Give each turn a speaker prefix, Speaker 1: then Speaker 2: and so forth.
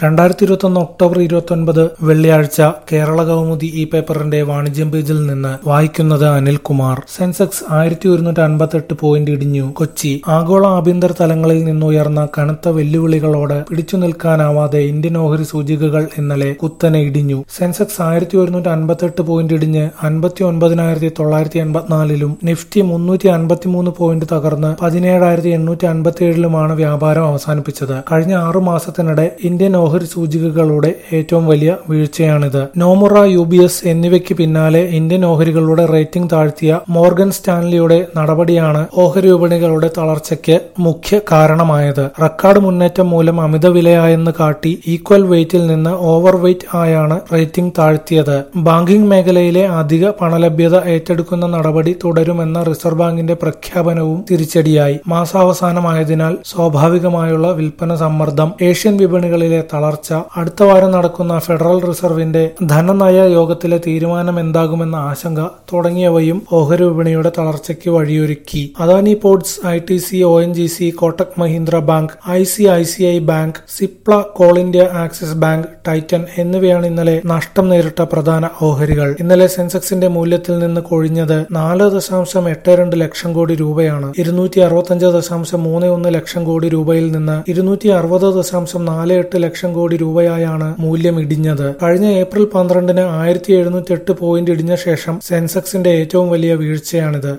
Speaker 1: രണ്ടായിരത്തി ഇരുപത്തൊന്ന് ഒക്ടോബർ ഇരുപത്തൊൻപത് വെള്ളിയാഴ്ച കേരള കൗമുദി ഈ പേപ്പറിന്റെ വാണിജ്യം പേജിൽ നിന്ന് വായിക്കുന്നത് അനിൽകുമാർ സെൻസെക്സ് ആയിരത്തി ഒരുന്നൂറ്റി അൻപത്തെട്ട് പോയിന്റ് ഇടിഞ്ഞു കൊച്ചി ആഗോള ആഭ്യന്തര തലങ്ങളിൽ നിന്നുയർന്ന കനത്ത വെല്ലുവിളികളോട് പിടിച്ചു നിൽക്കാനാവാതെ ഇന്ത്യൻ ഓഹരി സൂചികകൾ ഇന്നലെ കുത്തനെ ഇടിഞ്ഞു സെൻസെക്സ് ആയിരത്തി ഒരുന്നൂറ്റി അൻപത്തെട്ട് പോയിന്റ് ഇടിഞ്ഞ് അൻപത്തി ഒൻപതിനായിരത്തി തൊള്ളായിരത്തി എൺപത്തിനാലിലും നിഫ്റ്റി മുന്നൂറ്റി അൻപത്തിമൂന്ന് പോയിന്റ് തകർന്ന് പതിനേഴായിരത്തി എണ്ണൂറ്റി അൻപത്തി ഏഴിലുമാണ് വ്യാപാരം അവസാനിപ്പിച്ചത് കഴിഞ്ഞ ആറു മാസത്തിനിടെ ഇന്ത്യൻ ഓഹരി സൂചികകളുടെ ഏറ്റവും വലിയ വീഴ്ചയാണിത് നോമുറ യു ബി എസ് എന്നിവയ്ക്ക് പിന്നാലെ ഇന്ത്യൻ ഓഹരികളുടെ റേറ്റിംഗ് താഴ്ത്തിയ മോർഗൻ സ്റ്റാൻലിയുടെ നടപടിയാണ് ഓഹരി വിപണികളുടെ തളർച്ചയ്ക്ക് മുഖ്യ കാരണമായത് റെക്കോർഡ് മുന്നേറ്റം മൂലം അമിത വിലയായെന്ന് കാട്ടി ഈക്വൽ വെയിറ്റിൽ നിന്ന് ഓവർ വെയിറ്റ് ആയാണ് റേറ്റിംഗ് താഴ്ത്തിയത് ബാങ്കിംഗ് മേഖലയിലെ അധിക പണലഭ്യത ഏറ്റെടുക്കുന്ന നടപടി തുടരുമെന്ന റിസർവ് ബാങ്കിന്റെ പ്രഖ്യാപനവും തിരിച്ചടിയായി മാസാവസാനമായതിനാൽ സ്വാഭാവികമായുള്ള വിൽപ്പന സമ്മർദ്ദം ഏഷ്യൻ വിപണികളിലെ തളർച്ച അടുത്ത വാരം നടക്കുന്ന ഫെഡറൽ റിസർവിന്റെ ധനനയ യോഗത്തിലെ തീരുമാനം എന്താകുമെന്ന ആശങ്ക തുടങ്ങിയവയും ഓഹരി വിപണിയുടെ തളർച്ചയ്ക്ക് വഴിയൊരുക്കി Adani ports I T C O N G C Kotak Mahindra bank I C I C I bank Cipla coal India Axis bank Titan എന്നിവയാണ് ഇന്നലെ നഷ്ടം നേരിട്ട പ്രധാന ഓഹരികൾ ഇന്നലെ സെൻസെക്സിന്റെ മൂല്യത്തിൽ നിന്ന് കൊഴിഞ്ഞത് നാല് ദശാംശം എട്ട് രണ്ട് ലക്ഷം കോടി രൂപയാണ് ഇരുന്നൂറ്റി അറുപത്തഞ്ച് ദശാംശം മൂന്ന് ഒന്ന് ലക്ഷം കോടി രൂപയിൽ നിന്ന് ഇരുന്നൂറ്റി അറുപത് ദശാംശം നാല് എട്ട് ലക്ഷം കോടി രൂപയായാണ് മൂല്യം ഇടിഞ്ഞത് കഴിഞ്ഞ ഏപ്രിൽ പന്ത്രണ്ടിന് ആയിരത്തി എഴുന്നൂറ്റി എട്ട് പോയിന്റ് ഇടിഞ്ഞ ശേഷം സെൻസെക്സിന്റെ ഏറ്റവും വലിയ വീഴ്ചയാണിത്